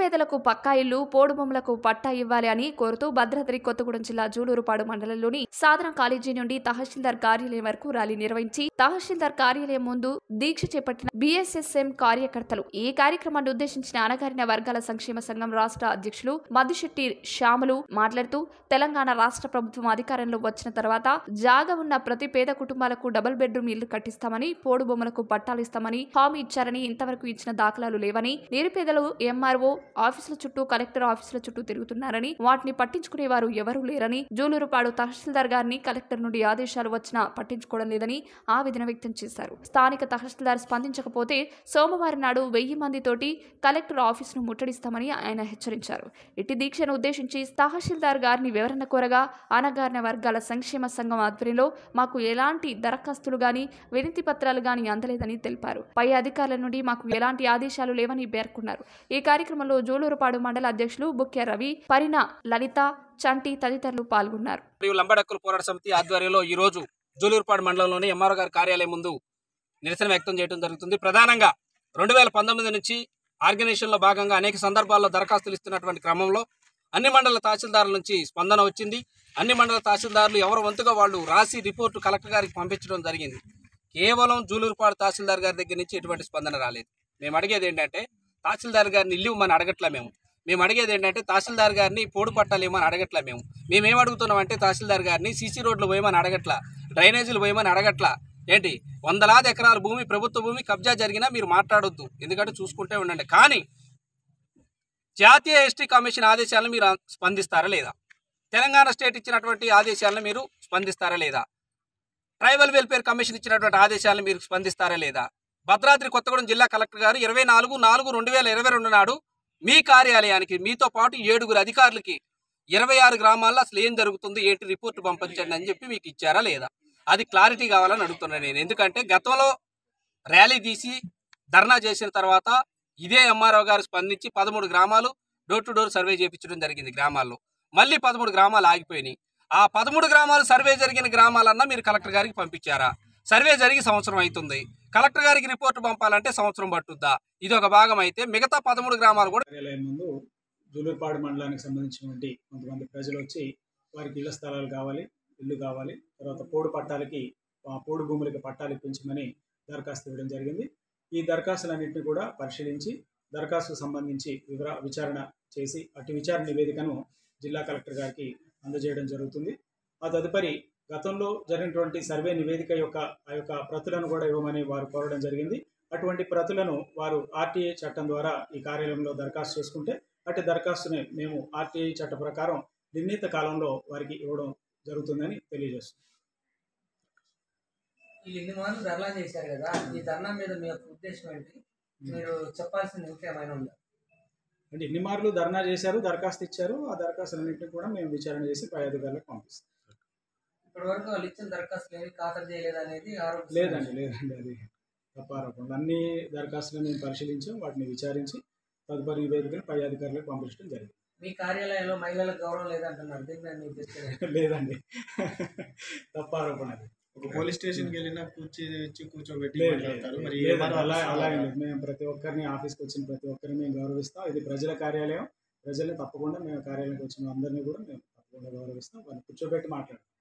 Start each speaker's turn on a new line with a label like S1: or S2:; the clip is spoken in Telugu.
S1: నిరుపేదలకు పక్కా ఇల్లు పోడుబొమ్మలకు పట్టా ఇవ్వాలి అని కోరుతూ భద్రాద్రి కొత్తగూడెం జిల్లా జూలూరుపాడు మండలంలోని సాధన కాలేజీ నుండి తహసీల్దార్ కార్యాలయం వరకు ర్యాలీ నిర్వహించి తహసీల్దార్ కార్యాలయం ముందు దీక్ష చేపట్టిన బీఎస్ఎస్ఎం కార్యకర్తలు ఈ కార్యక్రమాన్ని ఉద్దేశించిన అణగారిన వర్గాల సంక్షేమ సంఘం రాష్ట్ర అధ్యక్షులు మధుశెట్టి శ్యాములు మాట్లాడుతూ తెలంగాణ రాష్ట్ర ప్రభుత్వం అధికారంలో వచ్చిన తర్వాత జాగా ఉన్న ప్రతి పేద కుటుంబాలకు డబుల్ బెడ్రూమ్ ఇల్లు కట్టిస్తామని పోడు బొమ్మలకు పట్టాలు ఇస్తామని హామీ ఇచ్చారని ఇంతవరకు ఇచ్చిన దాఖలాలు లేవని నిరుపేదలు ఎంఆర్ఓ ఆఫీసుల చుట్టూ కలెక్టర్ ఆఫీసుల చుట్టూ తిరుగుతున్నారని వాటిని పట్టించుకునేవారు ఎవరూ లేరని జూలూరుపాడు తహసీల్దార్ గారిని కలెక్టర్ నుండి ఆదేశాలు వచ్చినా పట్టించుకోవడం లేదని ఆవేదన వ్యక్తం చేశారు స్థానిక తహసీల్దార్ స్పందించకపోతే సోమవారం నాడు వెయ్యి మందితోటి కలెక్టర్ ఆఫీసును ముట్టడిస్తామని ఆయన హెచ్చరించారు ఇట్టి దీక్షను ఉద్దేశించి తహసీల్దార్ గారిని వివరణ కోరగా అనగారిన వర్గాల సంక్షేమ సంఘం ఆధ్వర్యంలో మాకు ఎలాంటి దరఖాస్తులు గాని వినతి పత్రాలు గాని అందలేదని తెలిపారు పై అధికారుల నుండి మాకు ఎలాంటి ఆదేశాలు లేవని పేర్కొన్నారు ఈ కార్యక్రమంలో జోలూరుపాడు మండల అధ్యక్షులు బుక్య రవి పరిణ లలిత చంటి తదితరులు పాల్గొన్నారు
S2: మరియు లంబడక్కుల పోరాట సమితి ఆధ్వర్యంలో ఈ రోజు జూలూరుపాడు మండలంలోని ఎంఆర్ఓ గారి కార్యాలయం ముందు నిరసన వ్యక్తం చేయడం జరుగుతుంది ప్రధానంగా రెండు వేల పంతొమ్మిది నుంచి ఆర్గనైజేషన్లో భాగంగా అనేక సందర్భాల్లో దరఖాస్తులు ఇస్తున్నటువంటి క్రమంలో అన్ని మండల తహసీల్దారుల నుంచి స్పందన వచ్చింది అన్ని మండల తహసీల్దారులు ఎవరు వంతుగా వాళ్ళు రాసి రిపోర్టు కలెక్టర్ గారికి పంపించడం జరిగింది కేవలం జూలూరుపాడు తహసీల్దార్ గారి దగ్గర నుంచి ఎటువంటి స్పందన రాలేదు మేము అడిగేది ఏంటంటే తహసీల్దార్ గారిని ఇల్లు ఇవ్వమని అడగట్లే మేము మేము అడిగేది ఏంటంటే తహసీల్దార్ గారిని పోడు పట్టాలు ఇవ్వమని అడగట్లే మేము మేము ఏం అడుగుతున్నామంటే తహసీల్దార్ గారిని సీసీ రోడ్లు పోయమని అడగట్లా డ్రైనేజీలు పోయమని అడగట్లా ఏంటి వందలాది ఎకరాల భూమి ప్రభుత్వ భూమి కబ్జా జరిగినా మీరు మాట్లాడొద్దు ఎందుకంటే చూసుకుంటే ఉండండి కానీ జాతీయ ఎస్టీ కమిషన్ ఆదేశాలను మీరు స్పందిస్తారా లేదా తెలంగాణ స్టేట్ ఇచ్చినటువంటి ఆదేశాలను మీరు స్పందిస్తారా లేదా ట్రైబల్ వెల్ఫేర్ కమిషన్ ఇచ్చినటువంటి ఆదేశాలను మీరు స్పందిస్తారా లేదా భద్రాద్రి కొత్తగూడెం జిల్లా కలెక్టర్ గారు ఇరవై నాలుగు నాలుగు రెండు వేల ఇరవై రెండు నాడు మీ కార్యాలయానికి మీతో పాటు ఏడుగురు అధికారులకి ఇరవై ఆరు గ్రామాల్లో అసలు ఏం జరుగుతుంది ఏంటి రిపోర్ట్ పంపించండి అని చెప్పి మీకు ఇచ్చారా లేదా అది క్లారిటీ కావాలని అడుగుతున్నాను నేను ఎందుకంటే గతంలో ర్యాలీ తీసి ధర్నా చేసిన తర్వాత ఇదే ఎంఆర్ఓ గారు స్పందించి పదమూడు గ్రామాలు డోర్ టు డోర్ సర్వే చేయించడం జరిగింది గ్రామాల్లో మళ్ళీ పదమూడు గ్రామాలు ఆగిపోయినాయి ఆ పదమూడు గ్రామాలు సర్వే జరిగిన గ్రామాలన్నా మీరు కలెక్టర్ గారికి పంపించారా సర్వే జరిగి సంవత్సరం అవుతుంది కలెక్టర్ గారికి రిపోర్ట్ పంపాలంటే సంవత్సరం పట్టుద్దా ఇది ఒక భాగం అయితే మిగతా పదమూడు గ్రామాలు కూడా
S3: కార్యాలయం ముందు జూలూరుపాడు మండలానికి సంబంధించినటువంటి కొంతమంది ప్రజలు వచ్చి వారికి ఇళ్ల స్థలాలు కావాలి ఇల్లు కావాలి తర్వాత పోడు పట్టాలకి ఆ పోడు భూములకి పట్టాలు ఇప్పించమని దరఖాస్తు ఇవ్వడం జరిగింది ఈ దరఖాస్తులన్నింటినీ కూడా పరిశీలించి దరఖాస్తుకు సంబంధించి వివర విచారణ చేసి అటు విచారణ నివేదికను జిల్లా కలెక్టర్ గారికి అందజేయడం జరుగుతుంది ఆ తదుపరి గతంలో జరిగినటువంటి సర్వే నివేదిక యొక్క ఆ యొక్క ప్రతులను కూడా ఇవ్వమని వారు కోరడం జరిగింది అటువంటి ప్రతులను వారు ఆర్టీఐ చట్టం ద్వారా ఈ కార్యాలయంలో దరఖాస్తు చేసుకుంటే అటు దరఖాస్తుని మేము ఆర్టీఐ చట్ట ప్రకారం నిర్ణీత కాలంలో వారికి ఇవ్వడం జరుగుతుందని తెలియజేస్తున్నాం
S4: వీళ్ళు ఇన్ని మార్లు ధర్నా చేశారు కదా ఈ ధర్నా మీద మీ యొక్క ఉద్దేశం ఏంటి మీరు చెప్పాల్సింది ఇంకేమైనా ఉందా
S3: అంటే ఎన్ని మార్లు ధర్నా చేశారు దరఖాస్తు ఇచ్చారు ఆ దరఖాస్తులన్నింటినీ కూడా మేము విచారణ చేసి పై అధికారులకు పంపిస్తాం
S4: ఇప్పటి వరకు వాళ్ళు ఇచ్చిన దరఖాస్తులు ఏమి ఖాతరు చేయలేదు అనేది ఆరోపణ
S3: లేదండి లేదండి అది తప్పారకుండా అన్ని దరఖాస్తులను మేము పరిశీలించాం వాటిని విచారించి తదుపరి నివేదికను పై అధికారులకు పంపించడం జరిగింది
S4: మీ కార్యాలయంలో మహిళలకు గౌరవం లేదంటున్నారు దీన్ని నేను ఉద్దేశించలేదు
S3: లేదండి తప్పారోపణ అది
S5: ఒక పోలీస్ స్టేషన్కి వెళ్ళినా కూర్చి ఇచ్చి కూర్చోబెట్టి
S3: లేదు,
S5: మాట్లాడతారు మరి
S3: లేదు,
S5: ఏమన్నా
S3: అలా అలా ఏం
S5: అవసరం
S3: లేదు. మేము ప్రతి ఒక్కరిని ఆఫీస్కి వచ్చిన ప్రతి ఒక్కరిని మేము గౌరవిస్తాం ఇది ప్రజల కార్యాలయం ప్రజల్ని తప్పకుండా మేము కార్యాలయంకి వచ్చిన అందరినీ కూడా మేము తప్పకుండా గౌరవిస్తాం వాళ్ళని కూర్చోబెట్టి మాట్లాడతాం